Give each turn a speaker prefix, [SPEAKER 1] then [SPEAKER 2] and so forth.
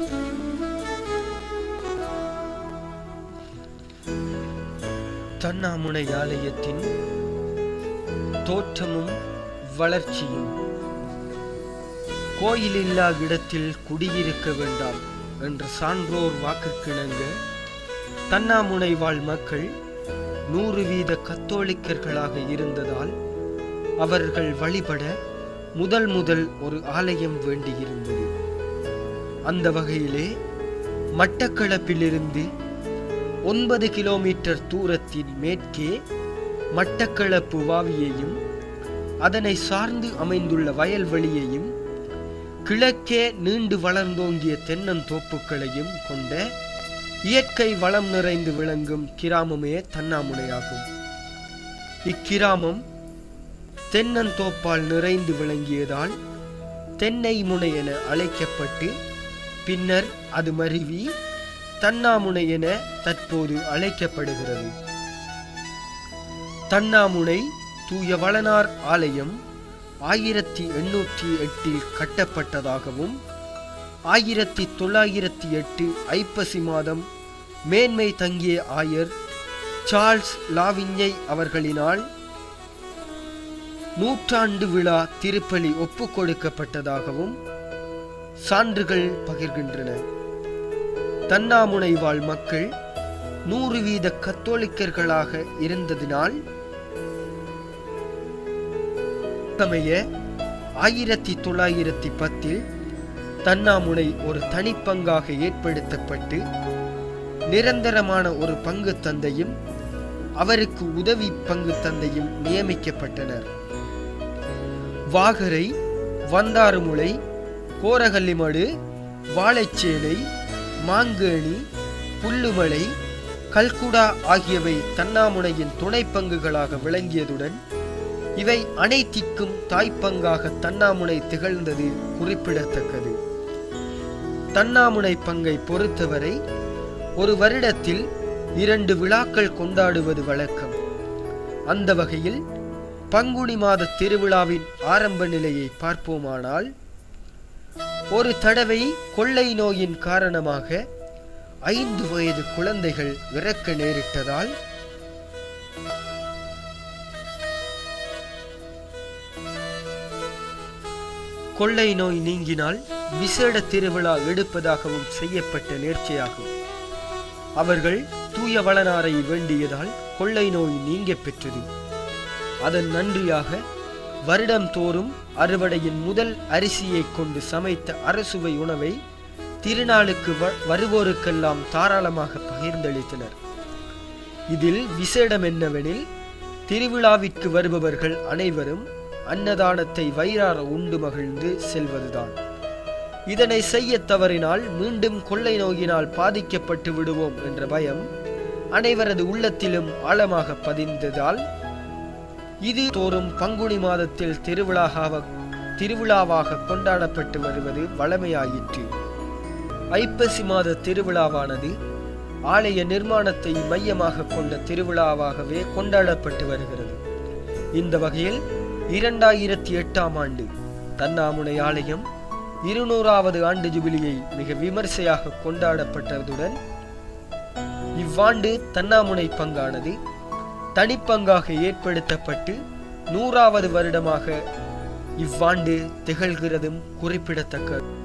[SPEAKER 1] தன்னாமுனை ஆலயத்தின் தோற்றமும் வளர்ச்சியும் கோயில் இல்லா இடத்தில் குடியிருக்க வேண்டாம் என்ற சான்றோர் வாக்குக்கிணங்க தன்னாமுனை வாழ் மக்கள் நூறு வீத கத்தோலிக்கர்களாக இருந்ததால் அவர்கள் வழிபட முதல் முதல் ஒரு ஆலயம் வேண்டியிருந்தது அந்த வகையிலே மட்டக்களப்பிலிருந்து ஒன்பது கிலோமீட்டர் தூரத்தின் மேற்கே மட்டக்களப்பு வாவியையும் அதனை சார்ந்து அமைந்துள்ள வயல்வெளியையும் கிழக்கே நீண்டு வளர்ந்தோங்கிய தென்னந்தோப்புகளையும் கொண்ட இயற்கை வளம் நிறைந்து விளங்கும் கிராமமே தன்னாமுனையாகும் இக்கிராமம் தென்னந்தோப்பால் நிறைந்து விளங்கியதால் தென்னை முனை என அழைக்கப்பட்டு பின்னர் அது மருவி தன்னாமுனை என தற்போது அழைக்கப்படுகிறது தன்னாமுனை தூய வளனார் ஆலயம் ஆயிரத்தி எண்ணூற்றி எட்டில் கட்டப்பட்டதாகவும் ஆயிரத்தி தொள்ளாயிரத்தி எட்டு ஐப்பசி மாதம் மேன்மை தங்கிய ஆயர் சார்ல்ஸ் லாவிஞ்ஞை அவர்களினால் நூற்றாண்டு விழா திருப்பலி ஒப்புக் கொடுக்கப்பட்டதாகவும் சான்றுகள் பகிர்கின்றன தன்னாமுனை வாழ் மக்கள் நூறு வீத கத்தோலிக்கர்களாக இருந்ததினால் தமைய ஆயிரத்தி தொள்ளாயிரத்தி பத்தில் தன்னாமுனை ஒரு தனிப்பங்காக ஏற்படுத்தப்பட்டு நிரந்தரமான ஒரு பங்கு தந்தையும் அவருக்கு உதவி பங்கு தந்தையும் நியமிக்கப்பட்டனர் வாகரை வந்தாறுமுளை கோரகல்லிமடு வாழைச்சேனை மாங்கேணி புல்லுமலை கல்குடா ஆகியவை தன்னாமுனையின் துணை பங்குகளாக விளங்கியதுடன் இவை அனைத்திற்கும் தாய்ப்பங்காக தன்னாமுனை திகழ்ந்தது குறிப்பிடத்தக்கது தன்னாமுனை பங்கை பொறுத்தவரை ஒரு வருடத்தில் இரண்டு விழாக்கள் கொண்டாடுவது வழக்கம் அந்த வகையில் பங்குனி மாத திருவிழாவின் ஆரம்ப நிலையை பார்ப்போமானால் ஒரு தடவை கொள்ளை நோயின் காரணமாக ஐந்து வயது குழந்தைகள் இறக்க நேரிட்டதால் கொள்ளை நோய் நீங்கினால் விசேட திருவிழா எடுப்பதாகவும் செய்யப்பட்ட நேர்ச்சையாகும் அவர்கள் தூய வளனாரை வேண்டியதால் கொள்ளை நோய் நீங்க பெற்றது அதன் நன்றியாக வருடம் தோறும் அறுவடையின் முதல் அரிசியை கொண்டு சமைத்த அரசுவை உணவை திருநாளுக்கு வ- வருவோருக்கெல்லாம் தாராளமாக பகிர்ந்தளித்தனர் இதில் விசேடம் என்னவெனில் திருவிழாவிற்கு வருபவர்கள் அனைவரும் அன்னதானத்தை வயிறார உண்டு மகிழ்ந்து செல்வதுதான் இதனை செய்ய தவறினால் மீண்டும் கொள்ளை நோயினால் பாதிக்கப்பட்டு விடுவோம் என்ற பயம் அனைவரது உள்ளத்திலும் ஆழமாக பதிந்ததால் இது தோறும் பங்குனி மாதத்தில் திருவிழாவாக திருவிழாவாக கொண்டாடப்பட்டு வருவது வழமையாயிற்று ஐப்பசி மாத திருவிழாவானது ஆலய நிர்மாணத்தை மையமாக கொண்ட திருவிழாவாகவே கொண்டாடப்பட்டு வருகிறது இந்த வகையில் இரண்டாயிரத்தி எட்டாம் ஆண்டு தன்னாமுனை ஆலயம் இருநூறாவது ஆண்டு ஜுபிலியை மிக விமர்சையாக கொண்டாடப்பட்டதுடன் இவ்வாண்டு தன்னாமுனை பங்கானது தனிப்பங்காக ஏற்படுத்தப்பட்டு நூறாவது வருடமாக இவ்வாண்டு திகழ்கிறதும் குறிப்பிடத்தக்க